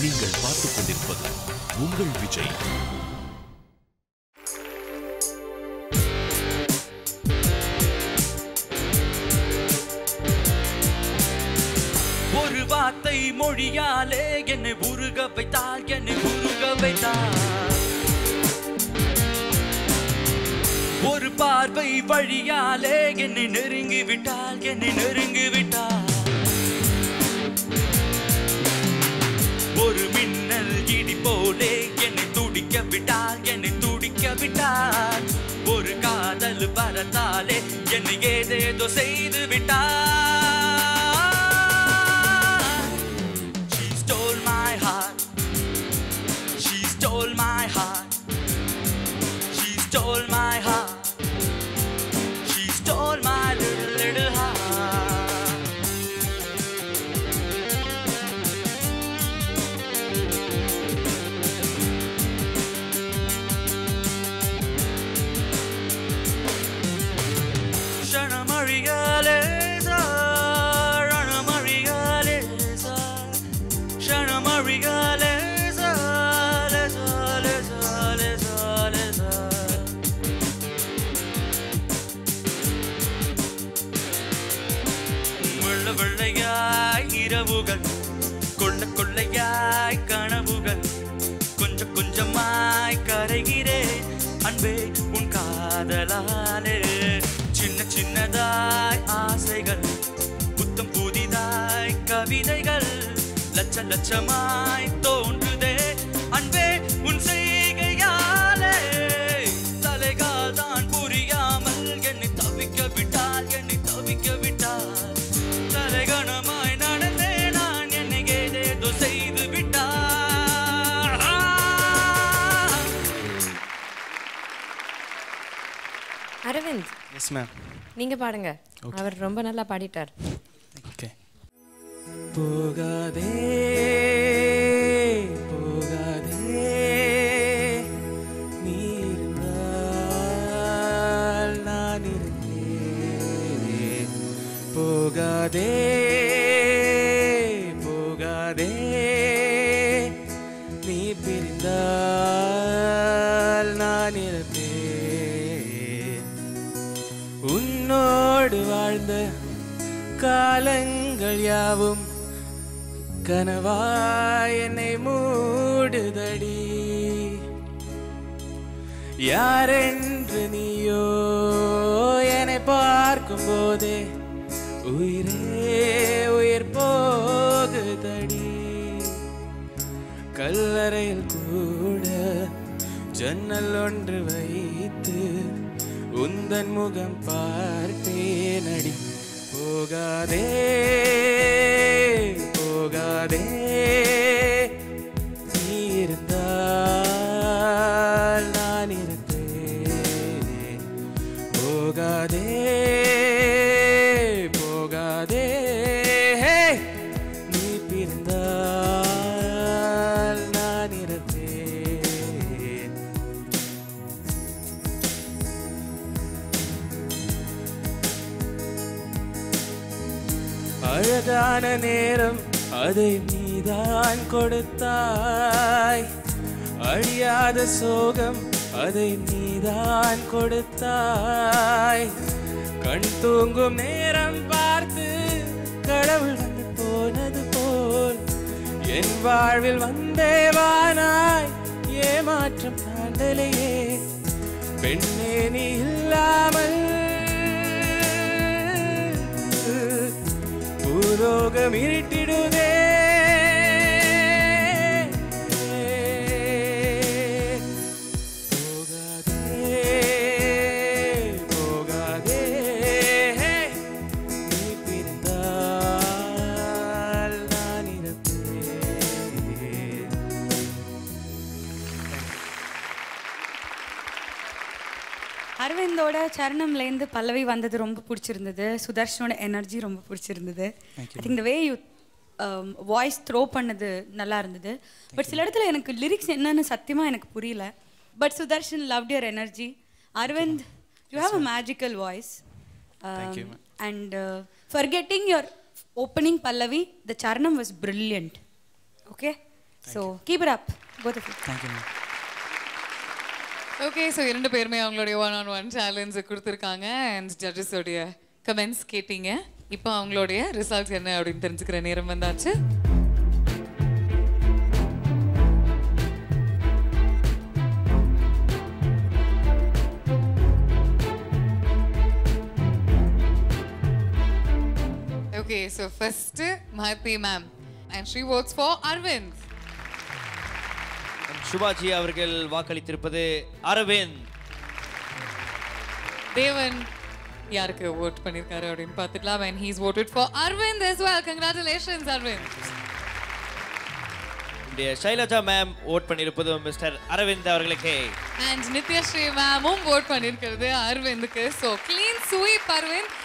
நீங்கள் பார்த்துக் கொண்டிருப்பது உங்கள் விஜய் ஒரு வார்த்தை மொழியாலே என்னை உருக வைத்தால் என்னை உருக வைத்தால் ஒரு பார்வை வழியாலே என்னை நெருங்கி விட்டால் என்னை நெருங்கி விட்டால் ஒரு மின்னல் இடி போலே என்னை துடிக்க விட்டால் என்னை துடிக்க விட்டால் ஒரு காதல் வரத்தாலே என்னை ஏதேதோ செய்து விட்டால் She stole my heart She stole my heart She stole my heart She stole my little little heart ஷணமழிகளே சார் ரணமழிகளே சார் ஷணமழிகளே சார் சாலே சாலே சாலே சார் வெள்ள வெள்ளையாய் இரவுகள் கொள்ள கொள்ளையாய் கனவுகள் கொஞ்சம் கொஞ்சமாய் கரைகிறேன் அன்பே உன் காதலாலே சின்ன சின்னதாய் ஆசைகள் புத்தம் புதிதாய் கவிதைகள் லட்ச லட்சமாய் தோன்றுதே அன்பே உன் செய்கையாலே தலைகால் தான் புரியாமல் என்னை தவிக்க விட்டால் என்னை தவிக்க விட்டால் தலைகணமாய் நடந்தே நான் என்னை ஏதேதோ செய்து விட்டால் அரவிந்த் எஸ் மேம் நீங்க பாடுங்க அவர் ரொம்ப நல்லா பாடிட்டார் ஓகே போகாதே போகாதே நீ இருந்தால் நான் இருந்தேன் போகாதே போகாதே நீ பிரிந்தால் நான் இருப்பேன் உன்னோடு வாழ்ந்த காலங்கள் யாவும் கனவாய் என்னை மூடுதடி யாரென்று நீயோ என்னை பார்க்கும் போதே உயிரே உயிர் போகுதடி கல்லறையில் கூட ஜன்னல் ஒன்று வைத்து உந்தன் முகம் பார்ப்பேனடி போகாதே போகாதே நீ இருந்தால் நான் இருந்தேன் போகாதே போகாதே நீ பிரிந்தால் நான் இருந்தேன் அழகான நேரம் அதை நீதான் கொடுத்தாய் அழியாத சோகம் அதை நீதான் கொடுத்தாய் கண் தூங்கும் நேரம் பார்த்து கடவுள் வந்து போனது போல் என் வாழ்வில் வந்தே வானாய் ஏமாற்றம் தாண்டலையே பெண்ணே நீ இல்லாமல் பூலோகம் இருட்டிடுதே போகாதே போகாதே நீ பிரிந்தால் நான் இருப்பேன் அரவிந்தோட சரணம்லேருந்து பல்லவி வந்தது ரொம்ப பிடிச்சிருந்தது சுதர்ஷனோட எனர்ஜி ரொம்ப பிடிச்சிருந்தது I think the way you voice throw பண்ணது நல்லா இருந்தது பட் சில இடத்துல எனக்கு லிரிக்ஸ் என்னன்னு சத்தியமாக எனக்கு புரியல but Sudharshan love your energy Aravind you have a magical voice Thank you, ma'am. And for getting your opening pallavi the charanam was brilliant okay so keep it up both of thank you ma'am okay so இரண்டு பேருமே அவங்களுடைய one on one challenge கொடுத்துருக்காங்க and ஜட்ஜஸோடைய comments கேட்டீங்க இப்போ அவங்களுடைய results என்ன அப்படின்னு தெரிஞ்சுக்கிற நேரம் வந்தாச்சு okay so first Mahathi ma'am and she works for Aravind Subhaji அவர்கள் வாக்களித்திருப்பது அரவிந்த் தேவன் யாருக்கு ஓட் பண்ணிருக்காரு அப்படின்னு பார்த்துக்கலாம் and he's voted for Arvind as well congratulations Arvind நம்முடைய சைலஜா மேம் ஓட் பண்ணியிருப்பது மிஸ்டர் அரவிந்த் அவர்களுக்கு and Nithyasri மேமும் vote பண்ணிருக்கிறது அரவிந்துக்கு so clean sweep Arvind